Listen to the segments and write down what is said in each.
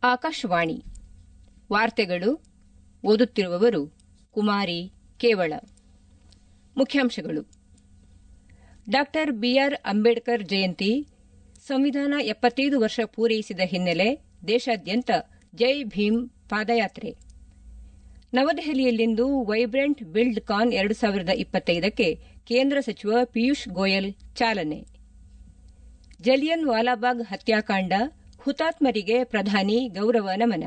ಆಕಾಶವಾಣಿ ವಾರ್ತೆಗಳು ಓದುತ್ತಿರುವವರು ಕುಮಾರಿ ಕೇವಳ ಮುಖ್ಯಾಂಶಗಳು ಡಾ ಬಿಆರ್ ಅಂಬೇಡ್ಕರ್ ಜಯಂತಿ ಸಂವಿಧಾನ ಎಪ್ಪತ್ತೈದು ವರ್ಷ ಪೂರೈಸಿದ ಹಿನ್ನೆಲೆ ದೇಶಾದ್ಯಂತ ಜೈ ಭೀಮ್ ಪಾದಯಾತ್ರೆ ನವದೆಹಲಿಯಲ್ಲಿಂದು ವೈಬ್ರೆಂಟ್ ಬಿಲ್ಡ್ ಕಾನ್ ಎರಡು ಸಾವಿರದ ಇಪ್ಪತ್ತೈದಕ್ಕೆ ಕೇಂದ್ರ ಸಚಿವ ಪಿಯೂಷ್ ಗೋಯಲ್ ಚಾಲನೆ ಜಲಿಯನ್ ವಾಲಾಬಾಗ್ ಹತ್ಯಾಕಾಂಡ ಹುತಾತ್ಮರಿಗೆ ಪ್ರಧಾನಿ ಗೌರವ ನಮನ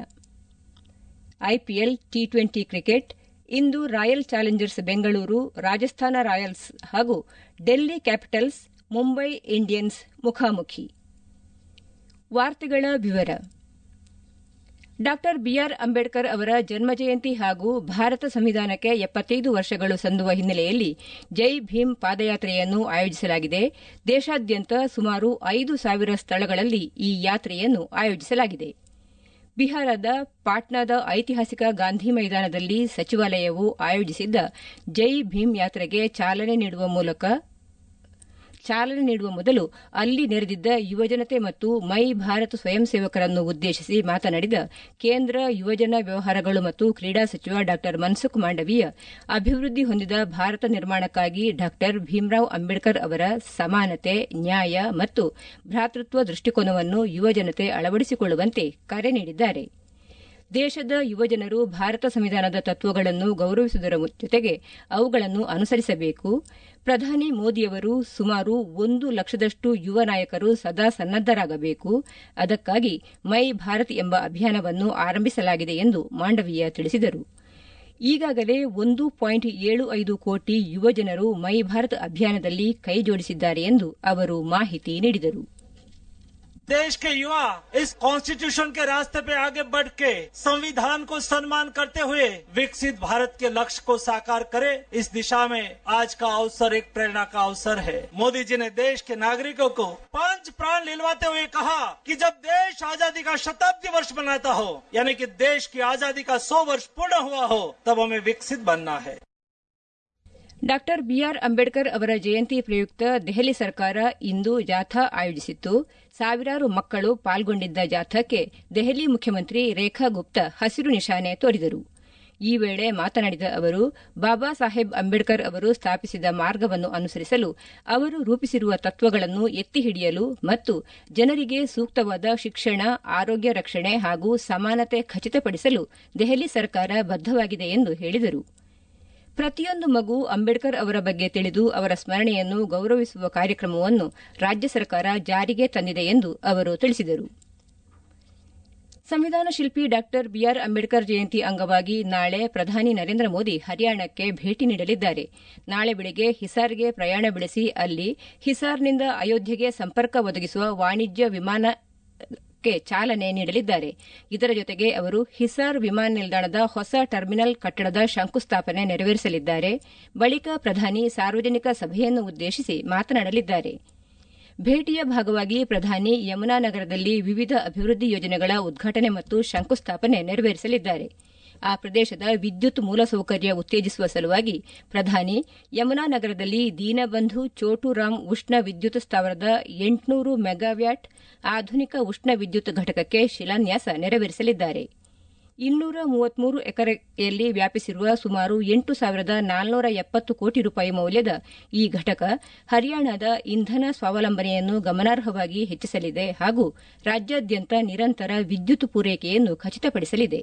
ಐಪಿಎಲ್ ಟಿ ಟ್ವೆಂಟಿ ಕ್ರಿಕೆಟ್ ಇಂದು Royal Challengers Bengaluru Rajasthan Royals ಹಾಗೂ ಡೆಲ್ಲಿ ಕ್ಯಾಪಿಟಲ್ಸ್ ಮುಂಬೈ ಇಂಡಿಯನ್ಸ್ ಮುಖಾಮುಖಿ ವಾರ್ತೆಗಳ ವಿವರ ಡಾ ಬಿಆರ್ ಅಂಬೇಡ್ಕರ್ ಅವರ ಜನ್ಮಜಯಂತಿ ಹಾಗೂ ಭಾರತ ಸಂವಿಧಾನಕ್ಕೆ ಎಪ್ಪತ್ತೈದು ವರ್ಷಗಳು ಸಂದುವ ಹಿನ್ನೆಲೆಯಲ್ಲಿ ಜೈ ಭೀಮ್ ಪಾದಯಾತ್ರೆಯನ್ನು ಆಯೋಜಿಸಲಾಗಿದೆ ದೇಶಾದ್ಯಂತ ಸುಮಾರು ಐದು ಸಾವಿರ ಸ್ಥಳಗಳಲ್ಲಿ ಈ ಯಾತ್ರೆಯನ್ನು ಆಯೋಜಿಸಲಾಗಿದೆ ಬಿಹಾರದ ಪಾಟ್ನಾದ ಐತಿಹಾಸಿಕ ಗಾಂಧಿ ಮೈದಾನದಲ್ಲಿ ಸಚಿವಾಲಯವು ಆಯೋಜಿಸಿದ್ದ ಜೈ ಭೀಮ್ ಯಾತ್ರೆಗೆ ಚಾಲನೆ ನೀಡುವ ಮೂಲಕ ಚಾಲನೆ ನೀಡುವ ಮೊದಲು ಅಲ್ಲಿ ನೆರೆದಿದ್ದ ಯುವಜನತೆ ಮತ್ತು ಮೈ ಭಾರತ್ ಸ್ವಯಂ ಸೇವಕರನ್ನು ಉದ್ದೇಶಿಸಿ ಮಾತನಾಡಿದ ಕೇಂದ್ರ ಯುವಜನ ವ್ಯವಹಾರಗಳು ಮತ್ತು ಕ್ರೀಡಾ ಸಚಿವ ಡಾ ಮನ್ಸುಖ್ ಮಾಂಡವೀಯ ಅಭಿವೃದ್ಧಿ ಹೊಂದಿದ ಭಾರತ ನಿರ್ಮಾಣಕ್ಕಾಗಿ ಡಾ ಭೀಮ್ರಾವ್ ಅಂಬೇಡ್ಕರ್ ಅವರ ಸಮಾನತೆ ನ್ಯಾಯ ಮತ್ತು ಭ್ರಾತೃತ್ವ ದೃಷ್ಟಿಕೋನವನ್ನು ಯುವಜನತೆ ಅಳವಡಿಸಿಕೊಳ್ಳುವಂತೆ ಕರೆ ನೀಡಿದ್ದಾರೆ ದೇಶದ ಯುವಜನರು ಭಾರತ ಸಂವಿಧಾನದ ತತ್ವಗಳನ್ನು ಗೌರವಿಸುವುದರ ಜೊತೆಗೆ ಅವುಗಳನ್ನು ಅನುಸರಿಸಬೇಕು ಪ್ರಧಾನಿ ಮೋದಿಯವರು ಸುಮಾರು ಒಂದು ಲಕ್ಷದಷ್ಟು ಯುವ ನಾಯಕರು ಸದಾ ಸನ್ನದ್ದರಾಗಬೇಕು ಅದಕ್ಕಾಗಿ ಮೈ ಭಾರತ್ ಎಂಬ ಅಭಿಯಾನವನ್ನು ಆರಂಭಿಸಲಾಗಿದೆ ಎಂದು ಮಾಂಡವೀಯ ತಿಳಿಸಿದರು ಈಗಾಗಲೇ ಒಂದು ಪಾಯಿಂಟ್ ಏಳು ಐದು ಕೋಟಿ ಯುವಜನರು ಮೈ ಭಾರತ್ ಅಭಿಯಾನದಲ್ಲಿ ಕೈಜೋಡಿಸಿದ್ದಾರೆ ಎಂದು ಅವರು ಮಾಹಿತಿ ನೀಡಿದರು देश के युवा इस कॉन्स्टिट्यूशन के रास्ते पे आगे बढ़ के संविधान को सम्मान करते हुए विकसित भारत के लक्ष्य को साकार करे इस दिशा में आज का अवसर एक प्रेरणा का अवसर है मोदी जी ने देश के नागरिकों को पांच प्राण लिलवाते हुए कहा कि जब देश आजादी का शताब्दी वर्ष मनाता हो यानी कि देश की आजादी का सौ वर्ष पूर्ण हुआ हो तब हमें विकसित बनना है ಡಾ ಬಿಆರ್ ಅಂಬೇಡ್ಕರ್ ಅವರ ಜಯಂತಿ ಪ್ರಯುಕ್ತ ದೆಹಲಿ ಸರ್ಕಾರ ಇಂದು ಜಾಥಾ ಆಯೋಜಿಸಿತ್ತು ಸಾವಿರಾರು ಮಕ್ಕಳು ಪಾಲ್ಗೊಂಡಿದ್ದ ಜಾಥಾಕ್ಕೆ ದೆಹಲಿ ಮುಖ್ಯಮಂತ್ರಿ ರೇಖಾ ಗುಪ್ತಾ ಹಸಿರು ನಿಶಾನೆ ತೋರಿದರು ಈ ವೇಳೆ ಮಾತನಾಡಿದ ಅವರು ಬಾಬಾ ಸಾಹೇಬ್ ಅಂಬೇಡ್ಕರ್ ಅವರು ಸ್ಥಾಪಿಸಿದ ಮಾರ್ಗವನ್ನು ಅನುಸರಿಸಲು ಅವರು ರೂಪಿಸಿರುವ ತತ್ವಗಳನ್ನು ಎತ್ತಿ ಹಿಡಿಯಲು ಮತ್ತು ಜನರಿಗೆ ಸೂಕ್ತವಾದ ಶಿಕ್ಷಣ ಆರೋಗ್ಯ ರಕ್ಷಣೆ ಹಾಗೂ ಸಮಾನತೆ ಖಚಿತಪಡಿಸಲು ದೆಹಲಿ ಸರ್ಕಾರ ಬದ್ದವಾಗಿದೆ ಎಂದು ಹೇಳಿದರು ಪ್ರತಿಯೊಂದು ಮಗು ಅಂಬೇಡ್ಕರ್ ಅವರ ಬಗ್ಗೆ ತಿಳಿದು ಅವರ ಸ್ಮರಣೆಯನ್ನು ಗೌರವಿಸುವ ಕಾರ್ಯಕ್ರಮವನ್ನು ರಾಜ್ಯ ಸರ್ಕಾರ ಜಾರಿಗೆ ತಂದಿದೆ ಎಂದು ಅವರು ತಿಳಿಸಿದರು ಸಂವಿಧಾನ ಶಿಲ್ಪಿ ಡಾ ಬಿಆರ್ ಅಂಬೇಡ್ಕರ್ ಜಯಂತಿ ಅಂಗವಾಗಿ ನಾಳೆ ಪ್ರಧಾನಿ ನರೇಂದ್ರ ಮೋದಿ ಹರಿಯಾಣಕ್ಕೆ ಭೇಟಿ ನೀಡಲಿದ್ದಾರೆ ನಾಳೆ ಬೆಳಗ್ಗೆ ಹಿಸಾರ್ಗೆ ಪ್ರಯಾಣ ಬೆಳೆಸಿ ಅಲ್ಲಿ ಹಿಸಾರ್ನಿಂದ ಅಯೋಧ್ಯೆಗೆ ಸಂಪರ್ಕ ಒದಗಿಸುವ ವಾಣಿಜ್ಯ ವಿಮಾನ ಚಾಲನೆ ನೀಡಲಿದ್ದಾರೆ ಇದರ ಜೊತೆಗೆ ಅವರು ಹಿಸಾರ್ ವಿಮಾನ ನಿಲ್ದಾಣದ ಹೊಸ ಟರ್ಮಿನಲ್ ಕಟ್ಟಡದ ಶಂಕುಸ್ಥಾಪನೆ ನೆರವೇರಿಸಲಿದ್ದಾರೆ ಬಳಿಕ ಪ್ರಧಾನಿ ಸಾರ್ವಜನಿಕ ಸಭೆಯನ್ನು ಉದ್ದೇಶಿಸಿ ಮಾತನಾಡಲಿದ್ದಾರೆ ಭೇಟಿಯ ಭಾಗವಾಗಿ ಪ್ರಧಾನಿ ಯಮುನಾ ನಗರದಲ್ಲಿ ವಿವಿಧ ಅಭಿವೃದ್ಧಿ ಯೋಜನೆಗಳ ಉದ್ಘಾಟನೆ ಮತ್ತು ಶಂಕುಸ್ಥಾಪನೆ ನೆರವೇರಿಸಲಿದ್ದಾರೆ ಆ ಪ್ರದೇಶದ ವಿದ್ಯುತ್ ಮೂಲಸೌಕರ್ಯ ಉತ್ತೇಜಿಸುವ ಸಲುವಾಗಿ ಪ್ರಧಾನಿ ಯಮುನಾ ನಗರದಲ್ಲಿ ದೀನಬಂಧು ಚೋಟುರಾಮ್ ಉಷ್ಣ ವಿದ್ಯುತ್ ಸ್ಥಾವರದ ಎಂಟುನೂರು ಮೆಗಾವ್ಯಾಟ್ ಆಧುನಿಕ ಉಷ್ಣ ವಿದ್ಯುತ್ ಘಟಕಕ್ಕೆ ಶಿಲಾನ್ಯಾಸ ನೆರವೇರಿಸಲಿದ್ದಾರೆ ಇನ್ನೂರ ಮೂವತ್ಮೂರು ಎಕರೆಯಲ್ಲಿ ವ್ಯಾಪಿಸಿರುವ ಸುಮಾರು ಎಂಟು ಸಾವಿರದ ನಾಲ್ನೂರ ಎಪ್ಪತ್ತು ಕೋಟಿ ರೂಪಾಯಿ ಮೌಲ್ಯದ ಈ ಘಟಕ ಹರಿಯಾಣದ ಇಂಧನ ಸ್ವಾವಲಂಬನೆಯನ್ನು ಗಮನಾರ್ಹವಾಗಿ ಹೆಚ್ಚಿಸಲಿದೆ ಹಾಗೂ ರಾಜ್ಯಾದ್ಯಂತ ನಿರಂತರ ವಿದ್ಯುತ್ ಪೂರೈಕೆಯನ್ನು ಖಚಿತಪಡಿಸಲಿದೆ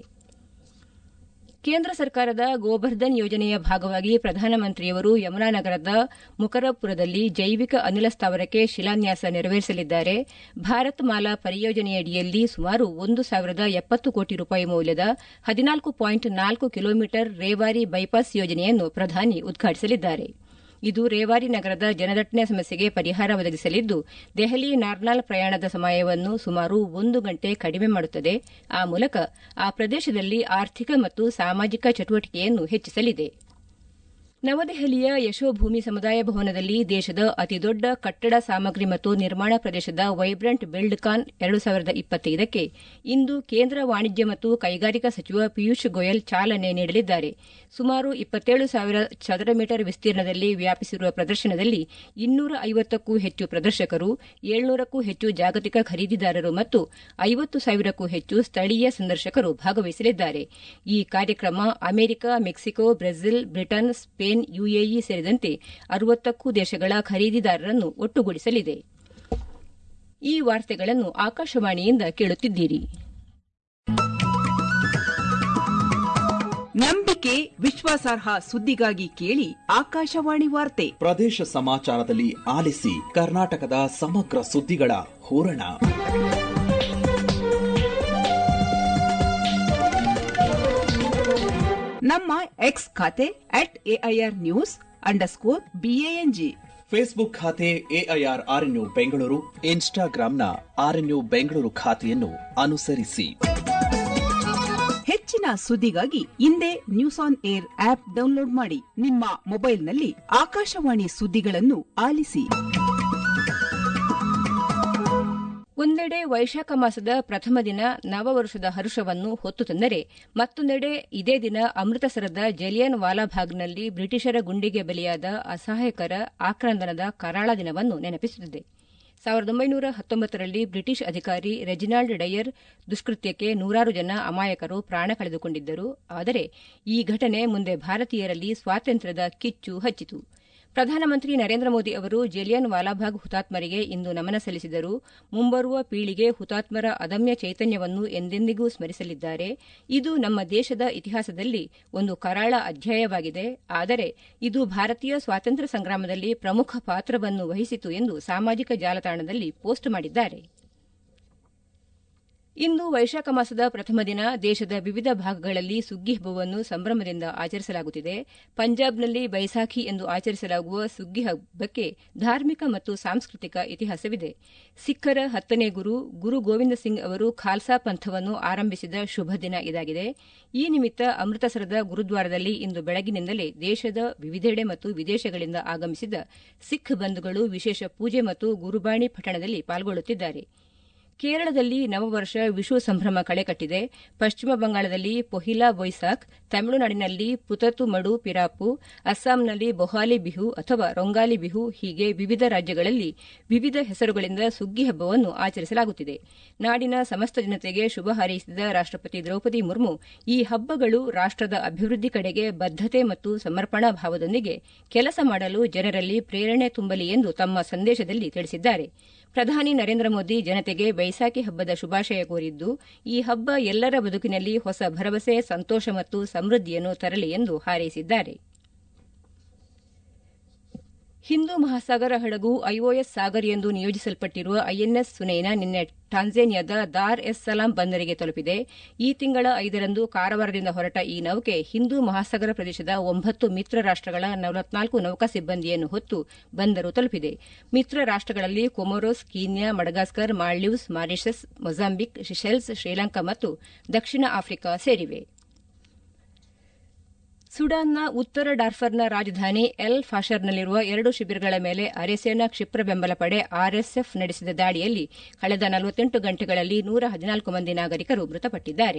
ಕೇಂದ್ರ ಸರ್ಕಾರದ ಗೋಬರ್ಧನ್ ಯೋಜನೆಯ ಭಾಗವಾಗಿ ಪ್ರಧಾನಮಂತ್ರಿಯವರು ಯಮುನಾ ನಗರದ ಮುಕರಪುರದಲ್ಲಿ ಜೈವಿಕ ಅನಿಲ ಸ್ಥಾವರಕ್ಕೆ ಶಿಲಾನ್ಯಾಸ ನೆರವೇರಿಸಲಿದ್ದಾರೆ ಭಾರತ್ ಮಾಲಾ ಪರಿಯೋಜನೆಯಡಿಯಲ್ಲಿ ಸುಮಾರು ಒಂದು ಸಾವಿರದ ಎಪ್ಪತ್ತು ಕೋಟಿ ರೂಪಾಯಿ ಮೌಲ್ಯದ ಹದಿನಾಲ್ಕು ಪಾಯಿಂಟ್ ನಾಲ್ಕು ಕಿಲೋಮೀಟರ್ ರೇವಾರಿ ಬೈಪಾಸ್ ಯೋಜನೆಯನ್ನು ಪ್ರಧಾನಿ ಉದ್ಘಾಟಿಸಲಿದ್ದಾರೆ ಇದು ರೇವಾರಿ ನಗರದ ಜನದಟ್ಟಣೆ ಸಮಸ್ಯೆಗೆ ಪರಿಹಾರ ಒದಗಿಸಲಿದ್ದು ದೆಹಲಿ ನಾರ್ನಾಲ್ ಪ್ರಯಾಣದ ಸಮಯವನ್ನು ಸುಮಾರು ಒಂದು ಗಂಟೆ ಕಡಿಮೆ ಮಾಡುತ್ತದೆ ಆ ಮೂಲಕ ಆ ಪ್ರದೇಶದಲ್ಲಿ ಆರ್ಥಿಕ ಮತ್ತು ಸಾಮಾಜಿಕ ಚಟುವಟಿಕೆಯನ್ನು ಹೆಚ್ಚಿಸಲಿದೆ ನವದೆಹಲಿಯ ಯಶೋಭೂಮಿ ಸಮುದಾಯ ಭವನದಲ್ಲಿ ದೇಶದ ಅತಿದೊಡ್ಡ ಕಟ್ಟಡ ಸಾಮಗ್ರಿ ಮತ್ತು ನಿರ್ಮಾಣ ಪ್ರದೇಶದ ವೈಬ್ರೆಂಟ್ ಬಿಲ್ಡ್ ಕಾನ್ ಎರಡು ಸಾವಿರದ ಇಪ್ಪತ್ತೈದಕ್ಕೆ ಇಂದು ಕೇಂದ್ರ ವಾಣಿಜ್ಯ ಮತ್ತು ಕೈಗಾರಿಕಾ ಸಚಿವ ಪಿಯೂಷ್ ಗೋಯಲ್ ಚಾಲನೆ ನೀಡಲಿದ್ದಾರೆ ಸುಮಾರು ಇಪ್ಪತ್ತೇಳು ಸಾವಿರ ಚದರ ಮೀಟರ್ ವಿಸ್ತೀರ್ಣದಲ್ಲಿ ವ್ಯಾಪಿಸಿರುವ ಪ್ರದರ್ಶನದಲ್ಲಿ ಇನ್ನೂರ ಐವತ್ತಕ್ಕೂ ಹೆಚ್ಚು ಪ್ರದರ್ಶಕರು ಏಳ್ನೂರಕ್ಕೂ ಹೆಚ್ಚು ಜಾಗತಿಕ ಖರೀದಿದಾರರು ಮತ್ತು ಐವತ್ತು ಸಾವಿರಕ್ಕೂ ಹೆಚ್ಚು ಸ್ಥಳೀಯ ಸಂದರ್ಶಕರು ಭಾಗವಹಿಸಲಿದ್ದಾರೆ ಈ ಕಾರ್ಯಕ್ರಮ America Mexico Brazil Britain Spain UAE ಸೇರಿದಂತೆ ಅರವತ್ತಕ್ಕೂ ದೇಶಗಳ ಖರೀದಿದಾರರನ್ನು ಒಟ್ಟುಗೂಡಿಸಲಿದೆ ಈ ವಾರ್ತೆಗಳನ್ನು ಆಕಾಶವಾಣಿಯಿಂದ ಕೇಳುತ್ತಿದ್ದೀರಿ ನಂಬಿಕೆ ವಿಶ್ವಾಸಾರ್ಹ ಸುದ್ದಿಗಾಗಿ ಕೇಳಿ ಆಕಾಶವಾಣಿ ವಾರ್ತೆ ಪ್ರದೇಶ ಸಮಾಚಾರದಲ್ಲಿ ಆಲಿಸಿ ಕರ್ನಾಟಕದ ಸಮಗ್ರ ಸುದ್ದಿಗಳ ಹೂರಣ ನಮ್ಮ ಎಕ್ಸ್ ಖಾತೆ at AIR news underscore BANG Facebook ಖಾತೆ ಎಐಆರ್ ಆರ್ಎನ್ಯು ಬೆಂಗಳೂರು ಇನ್ಸ್ಟಾಗ್ರಾಂನ ಆರ್ಎನ್ಯು ಬೆಂಗಳೂರು ಖಾತೆಯನ್ನು ಅನುಸರಿಸಿ ಹೆಚ್ಚಿನ ಸುದ್ದಿಗಾಗಿ ಹಿಂದೆ news on air app download ಮಾಡಿ ನಿಮ್ಮ ಮೊಬೈಲ್ನಲ್ಲಿ ಆಕಾಶವಾಣಿ ಸುದ್ದಿಗಳನ್ನು ಆಲಿಸಿ ಒಂದೆಡೆ ವೈಶಾಖ ಮಾಸದ ಪ್ರಥಮ ದಿನ ನವವರ್ಷದ ಹರುಷವನ್ನು ಹೊತ್ತು ತಂದರೆ ಮತ್ತೊಂದೆಡೆ ಇದೇ ದಿನ ಅಮೃತಸರದ ಜಲಿಯನ್ ವಾಲಾಬಾಗ್ನಲ್ಲಿ ಬ್ರಿಟಿಷರ ಗುಂಡಿಗೆ ಬಲಿಯಾದ ಅಸಹಾಯಕರ ಆಕ್ರಂದನದ ಕರಾಳ ದಿನವನ್ನು ನೆನಪಿಸುತ್ತದೆ ಸಾವಿರದ ಒಂಬೈನೂರ ಹತ್ತೊಂಬತ್ತರಲ್ಲಿ ಬ್ರಿಟಿಷ್ ಅಧಿಕಾರಿ ರೆಜಿನಾಲ್ಡ್ ಡಯರ್ ದುಷ್ಕೃತ್ಯಕ್ಕೆ ನೂರಾರು ಜನ ಅಮಾಯಕರು ಪ್ರಾಣ ಕಳೆದುಕೊಂಡಿದ್ದರು ಆದರೆ ಈ ಘಟನೆ ಮುಂದೆ ಭಾರತೀಯರಲ್ಲಿ ಸ್ವಾತಂತ್ರ್ಯದ ಕಿಚ್ಚು ಹಚ್ಚಿತು ಪ್ರಧಾನಮಂತ್ರಿ ನರೇಂದ್ರ ಮೋದಿ ಅವರು ಜಲಿಯನ್ ವಾಲಾಬಾಗ್ ಹುತಾತ್ಮರಿಗೆ ಇಂದು ನಮನ ಸಲ್ಲಿಸಿದರು ಮುಂಬರುವ ಪೀಳಿಗೆ ಹುತಾತ್ಮರ ಅದಮ್ಯ ಚೈತನ್ಯವನ್ನು ಎಂದೆಂದಿಗೂ ಸ್ಮರಿಸಲಿದ್ದಾರೆ ಇದು ನಮ್ಮ ದೇಶದ ಇತಿಹಾಸದಲ್ಲಿ ಒಂದು ಕರಾಳ ಅಧ್ಯಾಯವಾಗಿದೆ ಆದರೆ ಇದು ಭಾರತೀಯ ಸ್ವಾತಂತ್ರ್ಯ ಸಂಗ್ರಾಮದಲ್ಲಿ ಪ್ರಮುಖ ಪಾತ್ರವನ್ನು ವಹಿಸಿತು ಎಂದು ಸಾಮಾಜಿಕ ಜಾಲತಾಣದಲ್ಲಿ ಪೋಸ್ಟ್ ಮಾಡಿದ್ದಾರೆ ಇಂದು ವೈಶಾಖ ಮಾಸದ ಪ್ರಥಮ ದಿನ ದೇಶದ ವಿವಿಧ ಭಾಗಗಳಲ್ಲಿ ಸುಗ್ಗಿ ಹಬ್ಬವನ್ನು ಸಂಭ್ರಮದಿಂದ ಆಚರಿಸಲಾಗುತ್ತಿದೆ ಪಂಜಾಬ್ನಲ್ಲಿ ಬೈಸಾಖಿ ಎಂದು ಆಚರಿಸಲಾಗುವ ಸುಗ್ಗಿ ಹಬ್ಬಕ್ಕೆ ಧಾರ್ಮಿಕ ಮತ್ತು ಸಾಂಸ್ಕೃತಿಕ ಇತಿಹಾಸವಿದೆ ಸಿಖ್ಖರ ಹತ್ತನೇ ಗುರು ಗುರು ಗೋವಿಂದ ಸಿಂಗ್ ಅವರು ಖಾಲ್ಸಾ ಪಂಥವನ್ನು ಆರಂಭಿಸಿದ ಶುಭ ದಿನ ಇದಾಗಿದೆ ಈ ನಿಮಿತ್ತ ಅಮೃತಸರದ ಗುರುದ್ವಾರದಲ್ಲಿ ಇಂದು ಬೆಳಗಿನಿಂದಲೇ ದೇಶದ ವಿವಿಧೆಡೆ ಮತ್ತು ವಿದೇಶಗಳಿಂದ ಆಗಮಿಸಿದ ಸಿಖ್ ಬಂಧುಗಳು ವಿಶೇಷ ಪೂಜೆ ಮತ್ತು ಗುರುಬಾಣಿ ಪಠಣದಲ್ಲಿ ಪಾಲ್ಗೊಳ್ಳುತ್ತಿದ್ದಾರೆ ಕೇರಳದಲ್ಲಿ ನವವರ್ಷ ವಿಶು ಸಂಭ್ರಮ ಕಳೆಕಟ್ಟಿದೆ ಪಶ್ಚಿಮ ಬಂಗಾಳದಲ್ಲಿ ಪೊಹಿಲಾ ಬೊಯ್ಸಾಕ್ ತಮಿಳುನಾಡಿನಲ್ಲಿ ಪುತತು ಮಡು ಪಿರಾಪು ಅಸ್ಸಾಂನಲ್ಲಿ ಬೊಹಾಲಿ ಬಿಹು ಅಥವಾ ರೊಂಗಾಲಿ ಬಿಹು ಹೀಗೆ ವಿವಿಧ ರಾಜ್ಯಗಳಲ್ಲಿ ವಿವಿಧ ಹೆಸರುಗಳಿಂದ ಸುಗ್ಗಿ ಹಬ್ಬವನ್ನು ಆಚರಿಸಲಾಗುತ್ತಿದೆ ನಾಡಿನ ಸಮಸ್ತ ಜನತೆಗೆ ಶುಭ ಹಾರೈಸಿದ ರಾಷ್ಟಪತಿ ದ್ರೌಪದಿ ಮುರ್ಮು ಈ ಹಬ್ಬಗಳು ರಾಷ್ಟದ ಅಭಿವೃದ್ಧಿ ಕಡೆಗೆ ಬದ್ದತೆ ಮತ್ತು ಸಮರ್ಪಣಾ ಭಾವದೊಂದಿಗೆ ಕೆಲಸ ಮಾಡಲು ಜನರಲ್ಲಿ ಪ್ರೇರಣೆ ತುಂಬಲಿ ಎಂದು ತಮ್ಮ ಸಂದೇಶದಲ್ಲಿ ತಿಳಿಸಿದ್ದಾರೆ ಪ್ರಧಾನಿ ನರೇಂದ್ರ ಮೋದಿ ಜನತೆಗೆ ಬೈಸಾಖಿ ಹಬ್ಬದ ಶುಭಾಶಯ ಕೋರಿದ್ದು ಈ ಹಬ್ಬ ಎಲ್ಲರ ಬದುಕಿನಲ್ಲಿ ಹೊಸ ಭರವಸೆ ಸಂತೋಷ ಮತ್ತು ಸಮೃದ್ಧಿಯನ್ನು ತರಲಿ ಎಂದು ಹಾರೈಸಿದ್ದಾರೆ ಹಿಂದೂ ಮಹಾಸಾಗರ ಹಡಗು ಐಒಎಸ್ ಸಾಗರ್ ಎಂದು ನಿಯೋಜಿಸಲ್ಪಟ್ಟಿರುವ ಐಎನ್ಎಸ್ ಸುನೈನಾ ನಿನ್ನೆ ಟಾನ್ಜೇನಿಯಾದ ದಾರ್ ಎಸ್ ಸಲಾಂ ಬಂದರಿಗೆ ತಲುಪಿದೆ ಈ ತಿಂಗಳ ಐದರಂದು ಕಾರವಾರದಿಂದ ಹೊರಟ ಈ ನೌಕೆ ಹಿಂದೂ ಮಹಾಸಾಗರ ಪ್ರದೇಶದ ಒಂಬತ್ತು ಮಿತ್ರ ರಾಷ್ಟಗಳ ನಲವತ್ನಾಲ್ಕು ನೌಕಾ ಸಿಬ್ಬಂದಿಯನ್ನು ಹೊತ್ತು ಬಂದರು ತಲುಪಿದೆ ಮಿತ್ರ ರಾಷ್ಟಗಳಲ್ಲಿ Comoros Kenya Madagascar Maldives Mauritius Mozambique Seychelles Sri Lanka ಮತ್ತು ದಕ್ಷಿಣ ಆಫ್ರಿಕಾ ಸೇರಿವೆ ಸುಡಾನ್ನ ಉತ್ತರ ಡಾರ್ಫರ್ನ ರಾಜಧಾನಿ ಎಲ್ ಫಾಷರ್ನಲ್ಲಿರುವ ಎರಡು ಶಿಬಿರಗಳ ಮೇಲೆ ಅರೆಸೇನಾ ಕ್ಷಿಪ್ರ ಬೆಂಬಲ ಪಡೆ ಆರ್ಎಸ್ಎಫ್ ನಡೆಸಿದ ದಾಳಿಯಲ್ಲಿ ಕಳೆದ ನಲವತ್ತೆಂಟು ಗಂಟೆಗಳಲ್ಲಿ ನೂರ ಹದಿನಾಲ್ಕು ಮಂದಿ ನಾಗರಿಕರು ಮೃತಪಟ್ಟಿದ್ದಾರೆ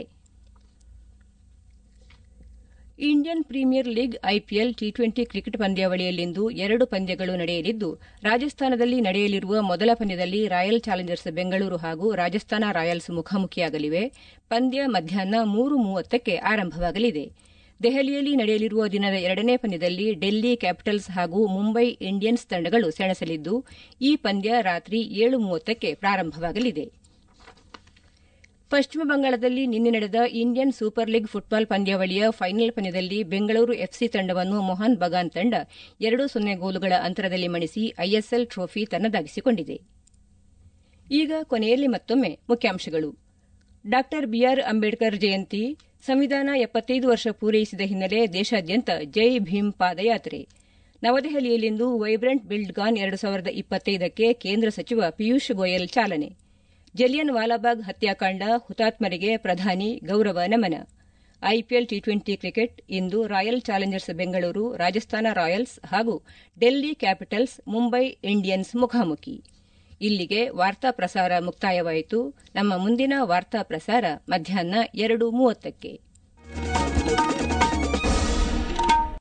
Indian Premier League IPL T twenty cricket ಪಂದ್ಯಾವಳಿಯಲ್ಲಿಂದು ಎರಡು ಪಂದ್ಯಗಳು ನಡೆಯಲಿದ್ದು ರಾಜಸ್ಥಾನದಲ್ಲಿ ನಡೆಯಲಿರುವ ಮೊದಲ ಪಂದ್ಯದಲ್ಲಿ ರಾಯಲ್ ಚಾಲೆಂಜರ್ಸ್ ಬೆಂಗಳೂರು ಹಾಗೂ ರಾಜಸ್ಥಾನ ರಾಯಲ್ಸ್ ಮುಖಾಮುಖಿಯಾಗಲಿವೆ ಪಂದ್ಯ ಮಧ್ಯಾಹ್ನ ಮೂರು ಮೂವತ್ತಕ್ಕೆ ಆರಂಭವಾಗಲಿದೆ ದೆಹಲಿಯಲ್ಲಿ ನಡೆಯಲಿರುವ ದಿನದ ಎರಡನೇ ಪಂದ್ಯದಲ್ಲಿ ಡೆಲ್ಲಿ ಕ್ಯಾಪಿಟಲ್ಸ್ ಹಾಗೂ ಮುಂಬೈ ಇಂಡಿಯನ್ಸ್ ತಂಡಗಳು ಸೆಣಸಲಿದ್ದು ಈ ಪಂದ್ಯ ರಾತ್ರಿ ಏಳು ಮೂವತ್ತಕ್ಕೆ ಪ್ರಾರಂಭವಾಗಲಿದೆ ಪಶ್ಚಿಮ ಬಂಗಾಳದಲ್ಲಿ ನಿನ್ನೆ ನಡೆದ ಇಂಡಿಯನ್ ಸೂಪರ್ ಲೀಗ್ ಫುಟ್ಬಾಲ್ ಪಂದ್ಯಾವಳಿಯ ಫೈನಲ್ ಪಂದ್ಯದಲ್ಲಿ ಬೆಂಗಳೂರು ಎಫ್ಸಿ ತಂಡವನ್ನು ಮೋಹನ್ ಬಗಾನ್ ತಂಡ ಎರಡು ಸೊನ್ನೆ ಗೋಲುಗಳ ಅಂತರದಲ್ಲಿ ಮಣಿಸಿ ಐಎಸ್ಎಲ್ ಟ್ರೋಫಿ ತನ್ನದಾಗಿಸಿಕೊಂಡಿದೆ ಈಗ ಕೊನೆಯಲ್ಲಿ ಮತ್ತೊಮ್ಮೆ ಮುಖ್ಯಾಂಶಗಳು ಡಾ ಬಿಆರ್ ಅಂಬೇಡ್ಕರ್ ಜಯಂತಿ ಸಂವಿಧಾನ ಎಪ್ಪತ್ತೈದು ವರ್ಷ ಪೂರೈಸಿದ ಹಿನ್ನೆಲೆ ದೇಶಾದ್ಯಂತ ಜೈ ಭೀಮ್ ಪಾದಯಾತ್ರೆ ನವದೆಹಲಿಯಲ್ಲಿಂದು ವೈಬ್ರೆಂಟ್ ಬಿಲ್ಡ್ ಗಾನ್ ಎರಡು ಸಾವಿರದ ಇಪ್ಪತ್ತೈದಕ್ಕೆ ಕೇಂದ್ರ ಸಚಿವ ಪಿಯೂಷ್ ಗೋಯಲ್ ಚಾಲನೆ ಜಲಿಯನ್ ವಾಲಾಬಾಗ್ ಹತ್ಯಾಕಾಂಡ ಹುತಾತ್ಮರಿಗೆ ಪ್ರಧಾನಿ ಗೌರವ ನಮನ ಐಪಿಎಲ್ ಟಿ ಟ್ವೆಂಟಿ ಕ್ರಿಕೆಟ್ ಇಂದು Royal Challengers Bengaluru Rajasthan Royals ಹಾಗೂ ಡೆಲ್ಲಿ ಕ್ಯಾಪಿಟಲ್ಸ್ ಮುಂಬೈ ಇಂಡಿಯನ್ಸ್ ಮುಖಾಮುಖಿ ಇಲ್ಲಿಗೆ ವಾರ್ತಾ ಪ್ರಸಾರ ಮುಕ್ತಾಯವಾಯಿತು ನಮ್ಮ ಮುಂದಿನ ವಾರ್ತಾ ಪ್ರಸಾರ ಮಧ್ಯಾಹ್ನ ಎರಡು ಮೂವತ್ತಕ್ಕೆ